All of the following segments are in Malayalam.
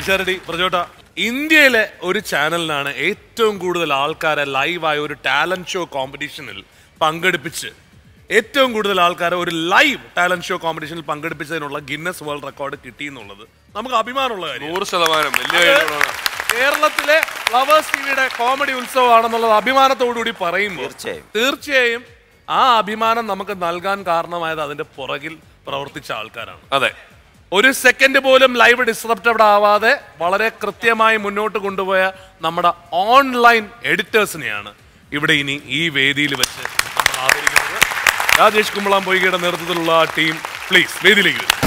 പിഷാരടി പ്രജോട്ട ഇന്ത്യയിലെ ഒരു ചാനലിനാണ് ഏറ്റവും കൂടുതൽ ആൾക്കാരെ ലൈവായ ഒരു ടാലന്റ് ഷോ കോമ്പറ്റീഷനിൽ പങ്കെടുപ്പിച്ച് ഏറ്റവും കൂടുതൽ ആൾക്കാരെ ഒരു ലൈവ് ടാലന്റ് ഷോ കോമ്പറ്റീഷനിൽ പങ്കെടുപ്പിച്ചതിനുള്ള ഗിന്നസ് വേൾഡ് റെക്കോർഡ് കിട്ടി എന്നുള്ളത് നമുക്ക് അഭിമാനമുള്ള കാര്യം നൂറ് ശതമാനം വലിയ കാര്യമാണ്. കേരളത്തിലെ ഫ്ലവേഴ്സ് ടിവിയുടെ കോമഡി ഉത്സവമാണെന്നുള്ളത് അഭിമാനത്തോടുകൂടി പറയുമ്പോൾ തീർച്ചയായും. തീർച്ചയായും ആ അഭിമാനം നമുക്ക് നൽകാൻ കാരണമായത് അതിന്റെ പുറകിൽ പ്രവർത്തിച്ച ആൾക്കാരാണ് അതെ ഒരു സെക്കൻഡ് പോലും ലൈവ് ഡിസ്റപ്റ്റഡ് ആവാതെ വളരെ കൃത്യമായി മുന്നോട്ട് കൊണ്ടുപോയ നമ്മുടെ ഓൺലൈൻ എഡിറ്റേഴ്സിനെയാണ് ഇവിടെ ഇനി ഈ വേദിയിൽ വെച്ച് നമ്മൾ ആദരിക്കുന്നത് രാജേഷ് കുമ്പളാം പൊയ്കയുടെ നേതൃത്വത്തിലുള്ള ആ ടീം പ്ലീസ് വേദിയിലേക്ക് വരും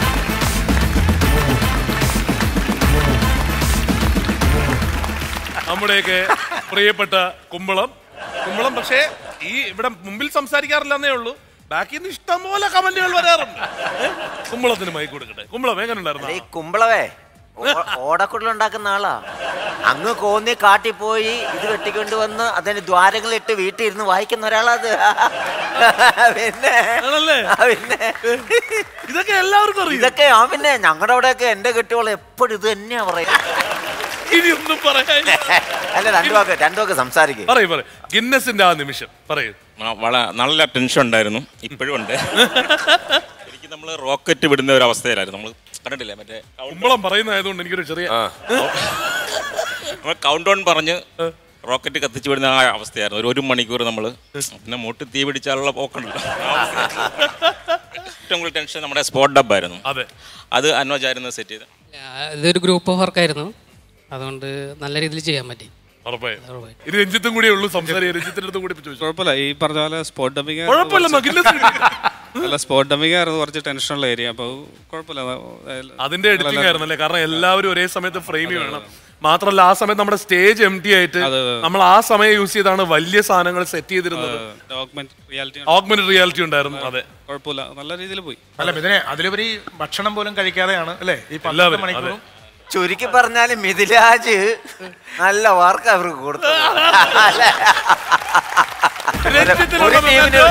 നമ്മുടെയൊക്കെ പ്രിയപ്പെട്ട കുമ്പളം കുമ്പളം പക്ഷേ ഈ ഇവിടെ മുമ്പിൽ സംസാരിക്കാറില്ലെന്നേ ഉള്ളൂ ബാക്കിൽ നിന്ന് ഇഷ്ടംപോലെ കമന്റുകൾ വരാറുണ്ട് ഏ? കുമ്പളത്തിന് മൈക്ക് കൊടുക്കട്ടെ കുമ്പളം എങ്ങനെ ഉണ്ടായിരുന്നു ഈ കുമ്പളവേ ഓടക്കുടലുണ്ടാക്കുന്ന ആളാ അങ്ങ് കോന്നി കാട്ടി പോയി ഇത് വെട്ടിക്കൊണ്ട് വന്ന് അതിന് ദ്വാരങ്ങളിട്ട് വീട്ടിൽ ഇരുന്ന് വായിക്കുന്ന ഒരാളത് പിന്നെ ആണല്ലേ? ആ, പിന്നെ ഇതൊക്കെ എല്ലാവർക്കും അറിയാം ഇതൊക്കെ ആ പിന്നെ ഞങ്ങളുടെ അവിടെയൊക്കെ എന്റെ കെട്ടിയോൾ എപ്പോഴും ഇത് തന്നെയാ പറയാ ഇനി ഒന്നും പറയാനില്ല അല്ല രണ്ടു വാക്ക് രണ്ടു വാക്ക് സംസാരിക്കും പറയൂ പറയൂ ഗിന്നസിന്റെ ആ നിമിഷം പറയൂ ആ, വള നല്ല ടെൻഷൻ ഉണ്ടായിരുന്നു ഇപ്പോഴും ഉണ്ട് ശരിക്കും നമ്മൾ റോക്കറ്റ് വിടുന്ന ഒരു അവസ്ഥയിലായിരുന്നു നമ്മൾ കണ്ടിട്ടില്ലേ മറ്റേ കുമ്പളം പറയുന്നതായതുകൊണ്ട് എനിക്കൊരു ചെറിയ നമ്മൾ കൗണ്ട് ഡൗൺ പറഞ്ഞ് റോക്കറ്റ് കത്തിച്ചു വിടുന്ന ആ അവസ്ഥയായിരുന്നു ഒരു ഒരു മണിക്കൂർ നമ്മൾ പിന്നെ മുട്ട് തീ പിടിച്ചാലുള്ള പോക്കണ്ടല്ലോ ആ അവസ്ഥയായിരുന്നു. ഏറ്റവും കൂടുതൽ ടെൻഷൻ നമ്മുടെ സ്പോട്ട് ഡബ്ബായിരുന്നു അതെ അത് അനോജായിരുന്നു സെറ്റ് ചെയ്ത് ആ, ഇതൊരു ഗ്രൂപ്പ് വർക്കായിരുന്നു അതുകൊണ്ട് നല്ല രീതിയിൽ ചെയ്യാൻ പറ്റി ഉറപ്പായും ഇത് രഞ്ജിത്തും കൂടിയേ ഉള്ളൂ സംസാരിക്കുക രഞ്ജിത്തിന്റെ അടുത്തും കൂടി ഇപ്പൊ ചോദിച്ചു കുഴപ്പമില്ല ഈ പറഞ്ഞ പോലെ സ്പോട്ട് ഡബിങ് കുഴപ്പമില്ല ഗിന്നസ് കിട്ടി. അല്ല സ്പോട്ട് ഡബിങ് ആയിരുന്നു കുറച്ച് ടെൻഷനുള്ള ഏരിയ അപ്പോൾ കുഴപ്പമില്ല അതിന്റെ എഡിറ്റിംഗ് ആയിരുന്നല്ലേ കാരണം എല്ലാവരും ഒരേ സമയത്ത് ഫ്രെയിം വേണം മാത്രമല്ല ആ സമയത്ത് നമ്മുടെ സ്റ്റേജ് എം ടി ആയിട്ട് നമ്മൾ ആ സമയം യൂസ് ചെയ്താണ് വലിയ സാധനങ്ങൾ സെറ്റ് ചെയ്തിരുന്നത് ഡോക്യുമെന്റ് റിയാലിറ്റി ഓഗ്മെന്റഡ് റിയാലിറ്റി ഉണ്ടായിരുന്നു അതെ കുഴപ്പമില്ല നല്ല രീതിയിൽ പോയി അല്ല ഇതിനെ അതിലുപരി ഭക്ഷണം പോലും കഴിക്കാതെയാണ് അല്ലേ ഈ പന്ത്രണ്ട് എല്ലാവരും, മണിക്കൂറും ചുരുക്കി പറഞ്ഞാല് മിഥിലാജ് നല്ല വർക്ക് അവർക്ക് കൊടുത്തു അല്ലേ? രഞ്ജിത്തിനുള്ള ഒരു ടീമിന് മൊമെന്റോ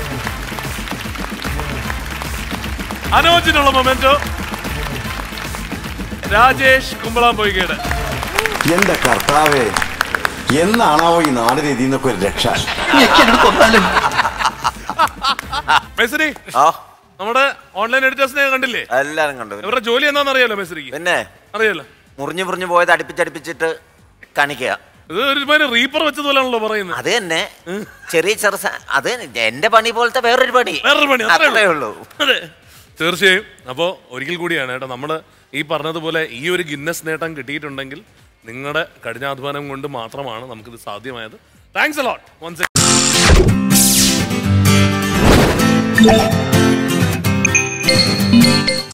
അനോജിനുള്ള മൊമെന്റോ രാജേഷ് കുമ്പളാം പൊയ്കയുടെ എന്റെ കർത്താവേ എന്നാണാവോ ഈ നാടിന് ഇതിൽ നിന്നൊക്കെ ഒരു രക്ഷ മെസ്രി ആ നമ്മുടെ ഓൺലൈൻ എഡിറ്റേഴ്സിനെ കണ്ടില്ലേ എല്ലാരും കണ്ടു ഇവരുടെ ജോലി എന്താണെന്ന് അറിയാലോ മെസ്രിക്ക് പിന്നെ അറിയാലോ മുറിഞ്ഞു മുറിഞ്ഞു പോയത് അടുപ്പിച്ചടുപ്പിച്ചിട്ട് കാണിക്കുക ഇത് ഒരു റീപ്പർ വെച്ചതുപോലെയാണല്ലോ പറയുന്നത് അത് തന്നെ ചെറിയ ചെറു സ- അത് എന്റെ പണി പോലത്തെ വേറൊരു പണി വേറൊരു പണി അത്രേ അത്രേ ഉള്ളൂ ഉള്ളൂ അതെ തീർച്ചയായും അപ്പോൾ ഒരിക്കൽ കൂടിയാണ് കേട്ടോ നമ്മൾ ഈ പറഞ്ഞതുപോലെ ഈ ഒരു ഗിന്നസ് നേട്ടം കിട്ടിയിട്ടുണ്ടെങ്കിൽ നിങ്ങളുടെ കഠിനാധ്വാനം കൊണ്ട് മാത്രമാണ് നമുക്കിത് സാധ്യമായത് താങ്ക്സ് അലോട്ട് വൺസ്